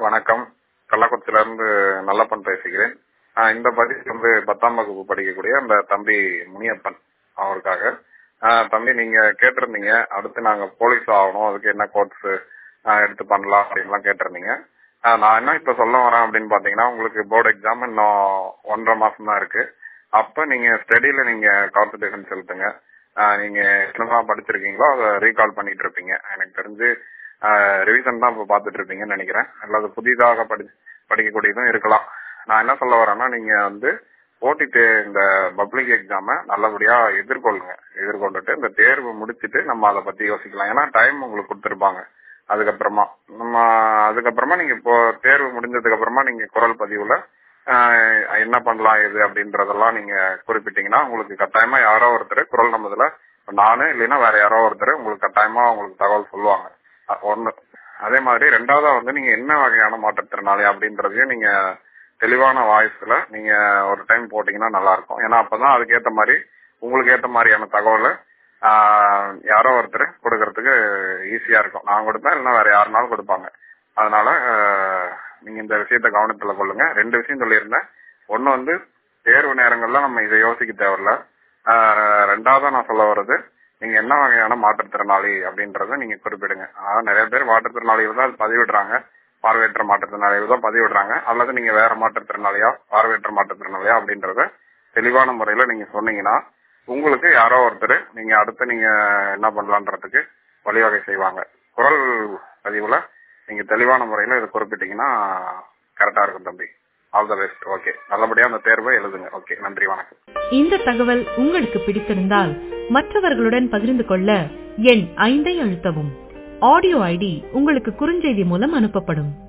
வணக்கம் கள்ளக்குறிச்சியில இருந்து நல்லப்பன் பேசுகிறேன் ஆஹ் இந்த பதிவு வந்து பத்தாம் வகுப்பு படிக்கக்கூடிய அந்த தம்பி முனியப்பன் அவருக்காக ஆஹ் தம்பி நீங்க கேட்டிருந்தீங்க அடுத்து நாங்க போலீஸ் ஆகணும் அதுக்கு என்ன கோர்ஸ் எடுத்து பண்ணலாம் அப்படின்லாம் கேட்டிருந்தீங்க ஆஹ் நான் என்ன இப்ப சொல்ல வரேன் அப்படின்னு பாத்தீங்கன்னா உங்களுக்கு போர்டு எக்ஸாம் இன்னும் ஒன்றரை மாசம் தான் இருக்கு அப்ப நீங்க ஸ்டடியில நீங்க கான்சன்ட்ரேஷன் செலுத்துங்க ஆஹ் நீங்க என்னதான் படிச்சிருக்கீங்களோ அதை ரீகால் பண்ணிட்டு இருப்பீங்க எனக்கு தெரிஞ்சு ரிவிஷன் தான் இப்ப பாத்துட்டு இருப்பீங்கன்னு நினைக்கிறேன் அல்லது புதிதாக படி படிக்கக்கூடியதும் இருக்கலாம் நான் என்ன சொல்ல வரேன்னா நீங்க வந்து போட்டி தே இந்த பப்ளிக் எக்ஸாம நல்லபடியா எதிர்கொள்ளுங்க எதிர்கொண்டுட்டு இந்த தேர்வு முடிச்சிட்டு நம்ம அதை பத்தி யோசிக்கலாம் ஏன்னா டைம் உங்களுக்கு கொடுத்துருப்பாங்க அதுக்கப்புறமா நம்ம அதுக்கப்புறமா நீங்க இப்போ தேர்வு முடிஞ்சதுக்கு அப்புறமா நீங்க குரல் பதிவுல ஆஹ் என்ன பண்ணலாம் இது அப்படின்றதெல்லாம் நீங்க குறிப்பிட்டீங்கன்னா உங்களுக்கு கட்டாயமா யாரோ ஒருத்தர் குரல் நம்மதுல நானு இல்லைன்னா வேற யாரோ ஒருத்தர் உங்களுக்கு கட்டாயமா உங்களுக்கு தகவல் சொல்லுவாங்க அ- ஒண்ணு அதே மாதிரி ரெண்டாவதா வந்து நீங்க என்ன வகையான மாற்றுத்திறனாளி அப்படின்றதையும் நீங்க தெளிவான வாய்ஸ்ல நீங்க ஒரு டைம் போட்டீங்கன்னா நல்லா இருக்கும் ஏன்னா அப்பதான் அதுக்கேத்த மாதிரி உங்களுக்கு ஏத்த மாதிரியான தகவலை ஆஹ் யாரோ ஒருத்தர் கொடுக்கறதுக்கு ஈஸியா இருக்கும் நான் கொடுப்பேன் இல்லைன்னா வேற யாருனாலும் கொடுப்பாங்க அதனால ஆஹ் நீங்க இந்த விஷயத்த கவனத்துல கொள்ளுங்க ரெண்டு விஷயம் சொல்லியிருந்தேன் ஒண்ணு வந்து தேர்வு நேரங்கள்ல நம்ம இதை யோசிக்க தேவையில்ல ஆஹ் ரெண்டாவதா நான் சொல்ல வர்றது நீங்க என்ன வகையான மாற்றுத்திறனாளி அப்படின்றத நீங்க குறிப்பிடுங்க அதாவது நிறைய பேர் மாற்றுத்திறனாளிகள் தான் அது பதிவிடுறாங்க பார்வையற்ற மாற்றுத்திறனாளிகள் தான் பதிவிடுறாங்க அல்லது நீங்க வேற மாற்றுத்திறனாளியா பார்வையற்ற மாற்றுத்திறனாளியா அப்படின்றத தெளிவான முறையில நீங்க சொன்னீங்கன்னா உங்களுக்கு யாரோ ஒருத்தர் நீங்க அடுத்து நீங்க என்ன பண்ணலான்றதுக்கு வழிவகை செய்வாங்க குரல் பதிவுல நீங்க தெளிவான முறையில இதை குறிப்பிட்டீங்கன்னா கரெக்டா இருக்கும் தம்பி ஆல் த பெஸ்ட் ஓகே நல்லபடியா அந்த தேர்வை எழுதுங்க ஓகே நன்றி வணக்கம் இந்த தகவல் உங்களுக்கு பிடித்திருந்தால் மற்றவர்களுடன் பகிர்ந்து கொள்ள எண் ஐந்தை அழுத்தவும் ஆடியோ ஐடி உங்களுக்கு குறுஞ்செய்தி மூலம் அனுப்பப்படும்